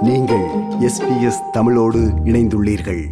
நீங்கள் எஸ்பிஎஸ் தமிழோடு இணைந்துள்ளீர்கள்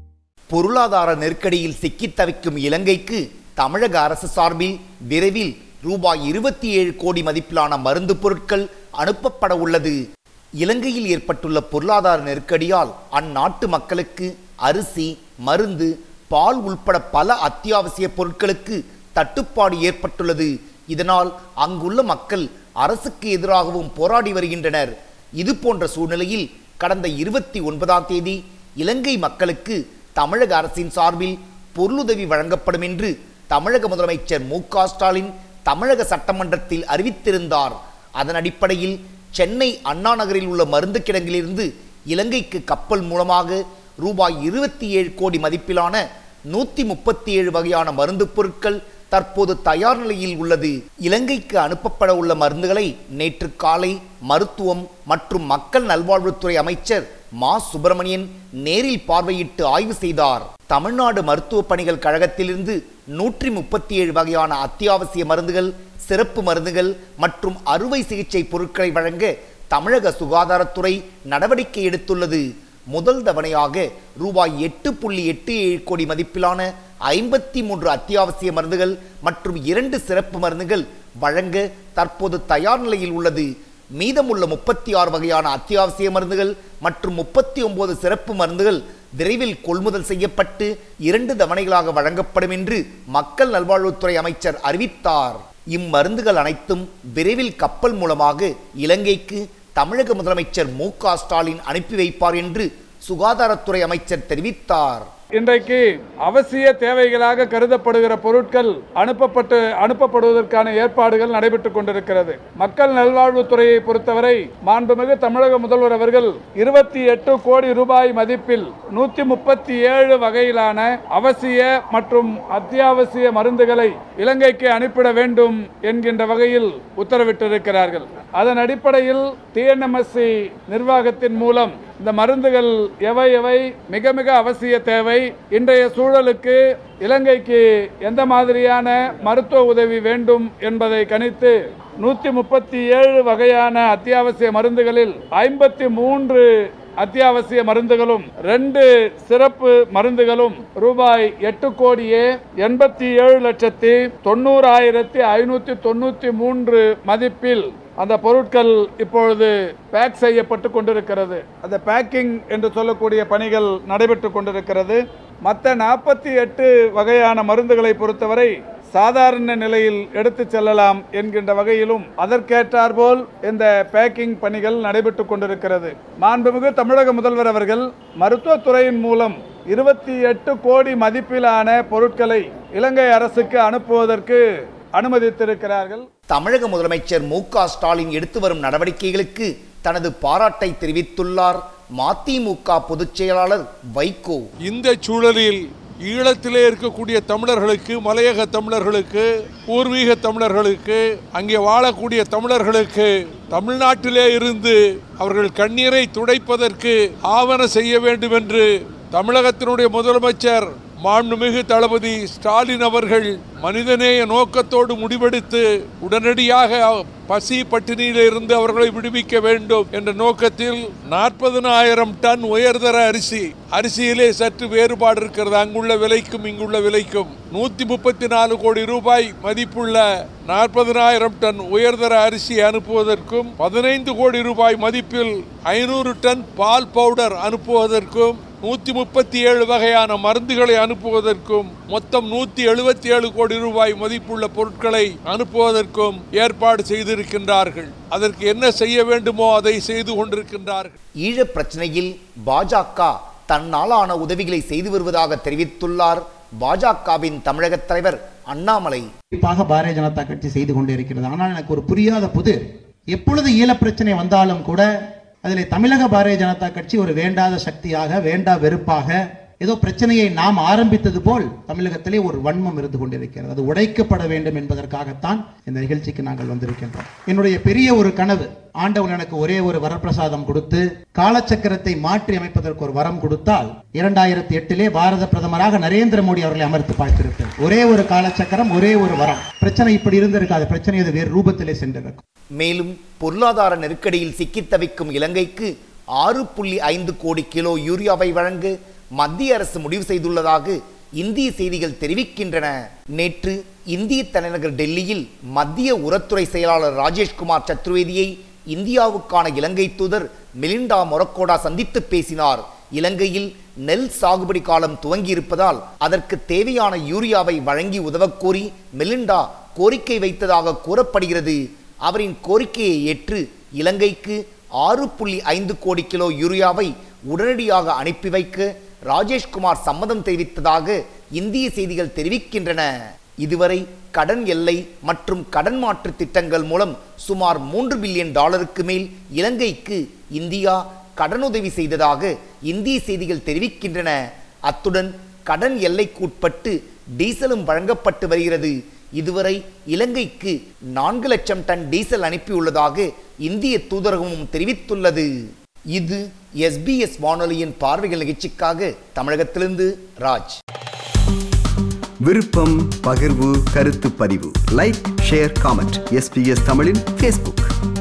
பொருளாதார நெருக்கடியில் சிக்கித் தவிக்கும் இலங்கைக்கு தமிழக அரசு சார்பில் விரைவில் ரூபாய் இருபத்தி ஏழு கோடி மதிப்பிலான மருந்து பொருட்கள் அனுப்பப்பட உள்ளது இலங்கையில் ஏற்பட்டுள்ள பொருளாதார நெருக்கடியால் அந்நாட்டு மக்களுக்கு அரிசி மருந்து பால் உள்பட பல அத்தியாவசிய பொருட்களுக்கு தட்டுப்பாடு ஏற்பட்டுள்ளது இதனால் அங்குள்ள மக்கள் அரசுக்கு எதிராகவும் போராடி வருகின்றனர் இது போன்ற சூழ்நிலையில் கடந்த இருபத்தி ஒன்பதாம் தேதி இலங்கை மக்களுக்கு தமிழக அரசின் சார்பில் பொருளுதவி வழங்கப்படும் என்று தமிழக முதலமைச்சர் மு க ஸ்டாலின் தமிழக சட்டமன்றத்தில் அறிவித்திருந்தார் அதன் அடிப்படையில் சென்னை அண்ணா நகரில் உள்ள மருந்து கிடங்கிலிருந்து இலங்கைக்கு கப்பல் மூலமாக ரூபாய் இருபத்தி ஏழு கோடி மதிப்பிலான நூத்தி முப்பத்தி ஏழு வகையான மருந்து பொருட்கள் தற்போது தயார் நிலையில் உள்ளது இலங்கைக்கு அனுப்பப்பட உள்ள மருந்துகளை நேற்று காலை மருத்துவம் மற்றும் மக்கள் நல்வாழ்வுத்துறை அமைச்சர் மா சுப்பிரமணியன் நேரில் பார்வையிட்டு ஆய்வு செய்தார் தமிழ்நாடு மருத்துவ பணிகள் கழகத்திலிருந்து நூற்றி முப்பத்தி ஏழு வகையான அத்தியாவசிய மருந்துகள் சிறப்பு மருந்துகள் மற்றும் அறுவை சிகிச்சை பொருட்களை வழங்க தமிழக சுகாதாரத்துறை நடவடிக்கை எடுத்துள்ளது முதல் தவணையாக ரூபாய் எட்டு புள்ளி எட்டு ஏழு கோடி மதிப்பிலான ஐம்பத்தி மூன்று அத்தியாவசிய மருந்துகள் மற்றும் இரண்டு சிறப்பு மருந்துகள் வழங்க தற்போது தயார் நிலையில் உள்ளது மீதமுள்ள முப்பத்தி ஆறு வகையான அத்தியாவசிய மருந்துகள் மற்றும் முப்பத்தி ஒன்பது சிறப்பு மருந்துகள் விரைவில் கொள்முதல் செய்யப்பட்டு இரண்டு தவணைகளாக வழங்கப்படும் என்று மக்கள் நல்வாழ்வுத்துறை அமைச்சர் அறிவித்தார் இம்மருந்துகள் அனைத்தும் விரைவில் கப்பல் மூலமாக இலங்கைக்கு தமிழக முதலமைச்சர் மு க ஸ்டாலின் அனுப்பி வைப்பார் என்று சுகாதாரத்துறை அமைச்சர் தெரிவித்தார் இன்றைக்கு அவசிய தேவைகளாக கருதப்படுகிற பொருட்கள் அனுப்பப்பட்டு அனுப்பப்படுவதற்கான ஏற்பாடுகள் நடைபெற்றுக் கொண்டிருக்கிறது மக்கள் நல்வாழ்வுத்துறையை பொறுத்தவரை மாண்புமிகு தமிழக முதல்வர் அவர்கள் இருபத்தி எட்டு கோடி ரூபாய் மதிப்பில் நூத்தி முப்பத்தி ஏழு வகையிலான அவசிய மற்றும் அத்தியாவசிய மருந்துகளை இலங்கைக்கு அனுப்பிட வேண்டும் என்கின்ற வகையில் உத்தரவிட்டிருக்கிறார்கள் அதன் அடிப்படையில் டிஎன்எம்எஸ்சி நிர்வாகத்தின் மூலம் இந்த மருந்துகள் எவை எவை மிக மிக அவசிய தேவை இன்றைய சூழலுக்கு இலங்கைக்கு எந்த மாதிரியான மருத்துவ உதவி வேண்டும் என்பதை கணித்து நூற்றி முப்பத்தி ஏழு வகையான அத்தியாவசிய மருந்துகளில் ஐம்பத்தி மூன்று அத்தியாவசிய மருந்துகளும் ரெண்டு சிறப்பு மருந்துகளும் ரூபாய் எட்டு கோடியே எண்பத்தி ஏழு லட்சத்தி தொண்ணூறாயிரத்தி ஐநூத்தி தொண்ணூத்தி மூன்று மதிப்பில் அந்த பொருட்கள் இப்பொழுது பேக் செய்யப்பட்டு கொண்டிருக்கிறது அந்த பேக்கிங் என்று சொல்லக்கூடிய பணிகள் நடைபெற்று கொண்டிருக்கிறது மற்ற நாற்பத்தி எட்டு வகையான மருந்துகளை பொறுத்தவரை சாதாரண நிலையில் எடுத்து செல்லலாம் என்கின்ற வகையிலும் அதற்கேற்றாற்போல் இந்த பேக்கிங் பணிகள் நடைபெற்று கொண்டிருக்கிறது மாண்புமிகு தமிழக முதல்வர் அவர்கள் மருத்துவத்துறையின் மூலம் இருபத்தி எட்டு கோடி மதிப்பிலான பொருட்களை இலங்கை அரசுக்கு அனுப்புவதற்கு அனுமதித்திருக்கிறார்கள் தமிழக முதலமைச்சர் மு க ஸ்டாலின் எடுத்து வரும் நடவடிக்கைகளுக்கு தனது பாராட்டை தெரிவித்துள்ளார் மதிமுக பொதுச் செயலாளர் வைகோ இந்த சூழலில் ஈழத்திலே இருக்கக்கூடிய தமிழர்களுக்கு மலையக தமிழர்களுக்கு பூர்வீக தமிழர்களுக்கு அங்கே வாழக்கூடிய தமிழர்களுக்கு தமிழ்நாட்டிலே இருந்து அவர்கள் கண்ணீரை துடைப்பதற்கு ஆவண செய்ய வேண்டும் என்று தமிழகத்தினுடைய முதலமைச்சர் மாண்புமிகு தளபதி ஸ்டாலின் அவர்கள் மனிதநேய நோக்கத்தோடு முடிவெடுத்து உடனடியாக பசி பட்டினியிலிருந்து அவர்களை விடுவிக்க வேண்டும் என்ற நோக்கத்தில் நாற்பதனாயிரம் டன் உயர்தர அரிசி அரிசியிலே சற்று வேறுபாடு இருக்கிறது அங்குள்ள விலைக்கும் இங்குள்ள விலைக்கும் நூத்தி முப்பத்தி நாலு கோடி ரூபாய் மதிப்புள்ள நாற்பதனாயிரம் டன் உயர்தர அரிசி அனுப்புவதற்கும் பதினைந்து கோடி ரூபாய் மதிப்பில் ஐநூறு டன் பால் பவுடர் அனுப்புவதற்கும் நூத்தி முப்பத்தி ஏழு வகையான மருந்துகளை அனுப்புவதற்கும் மொத்தம் நூத்தி எழுபத்தி ஏழு கோடி ரூபாய் மதிப்புள்ள பொருட்களை அனுப்புவதற்கும் ஏற்பாடு செய்திருக்கின்றார்கள் அதற்கு என்ன செய்ய வேண்டுமோ அதை செய்து கொண்டிருக்கின்றார்கள் ஈழப் பிரச்சனையில் பாஜக தன்னாலான உதவிகளை செய்து வருவதாக தெரிவித்துள்ளார் பாஜகவின் தமிழக தலைவர் அண்ணாமலை குறிப்பாக பாரதிய ஜனதா கட்சி செய்து கொண்டு இருக்கிறது ஆனால் எனக்கு ஒரு புரியாத புது எப்பொழுது ஈழப் பிரச்சனை வந்தாலும் கூட அதில் தமிழக பாரதிய ஜனதா கட்சி ஒரு வேண்டாத சக்தியாக வேண்டா வெறுப்பாக ஏதோ பிரச்சனையை நாம் ஆரம்பித்தது போல் தமிழகத்திலே ஒரு வன்மம் இருந்து கொண்டிருக்கிறது அது உடைக்கப்பட வேண்டும் என்பதற்காகத்தான் இந்த நிகழ்ச்சிக்கு நாங்கள் வந்திருக்கின்றோம் என்னுடைய பெரிய ஒரு கனவு ஆண்டவன் எனக்கு ஒரே ஒரு வரப்பிரசாதம் கொடுத்து காலச்சக்கரத்தை மாற்றி அமைப்பதற்கு ஒரு வரம் கொடுத்தால் இரண்டாயிரத்தி எட்டிலே பாரத பிரதமராக நரேந்திர மோடி அவர்களை அமர்த்து பார்த்திருப்பேன் ஒரே ஒரு காலச்சக்கரம் ஒரே ஒரு வரம் பிரச்சனை இப்படி இருந்திருக்காது பிரச்சனை அது வேறு ரூபத்திலே சென்றிருக்கும் மேலும் பொருளாதார நெருக்கடியில் சிக்கித் தவிக்கும் இலங்கைக்கு ஆறு புள்ளி ஐந்து கோடி கிலோ யூரியாவை வழங்க மத்திய அரசு முடிவு செய்துள்ளதாக இந்திய செய்திகள் தெரிவிக்கின்றன நேற்று இந்திய தலைநகர் டெல்லியில் மத்திய உரத்துறை செயலாளர் ராஜேஷ்குமார் சத்துர்வேதியை இந்தியாவுக்கான இலங்கை தூதர் மிலிண்டா மொரக்கோடா சந்தித்து பேசினார் இலங்கையில் நெல் சாகுபடி காலம் துவங்கியிருப்பதால் அதற்கு தேவையான யூரியாவை வழங்கி உதவக் கோரி மெலிண்டா கோரிக்கை வைத்ததாக கூறப்படுகிறது அவரின் கோரிக்கையை ஏற்று இலங்கைக்கு ஆறு புள்ளி ஐந்து கோடி கிலோ யூரியாவை உடனடியாக அனுப்பி வைக்க ராஜேஷ்குமார் சம்மதம் தெரிவித்ததாக இந்திய செய்திகள் தெரிவிக்கின்றன இதுவரை கடன் எல்லை மற்றும் கடன் மாற்று திட்டங்கள் மூலம் சுமார் மூன்று பில்லியன் டாலருக்கு மேல் இலங்கைக்கு இந்தியா கடனுதவி செய்ததாக இந்திய செய்திகள் தெரிவிக்கின்றன அத்துடன் கடன் எல்லைக்குட்பட்டு டீசலும் வழங்கப்பட்டு வருகிறது இதுவரை இலங்கைக்கு நான்கு லட்சம் டன் டீசல் அனுப்பியுள்ளதாக இந்திய தூதரகமும் தெரிவித்துள்ளது இது எஸ்பிஎஸ் வானொலியின் பார்வைகள் நிகழ்ச்சிக்காக தமிழகத்திலிருந்து ராஜ் விருப்பம் பகிர்வு கருத்து பதிவு லைக் ஷேர் காமெண்ட் எஸ்பிஎஸ் தமிழின் ஃபேஸ்புக்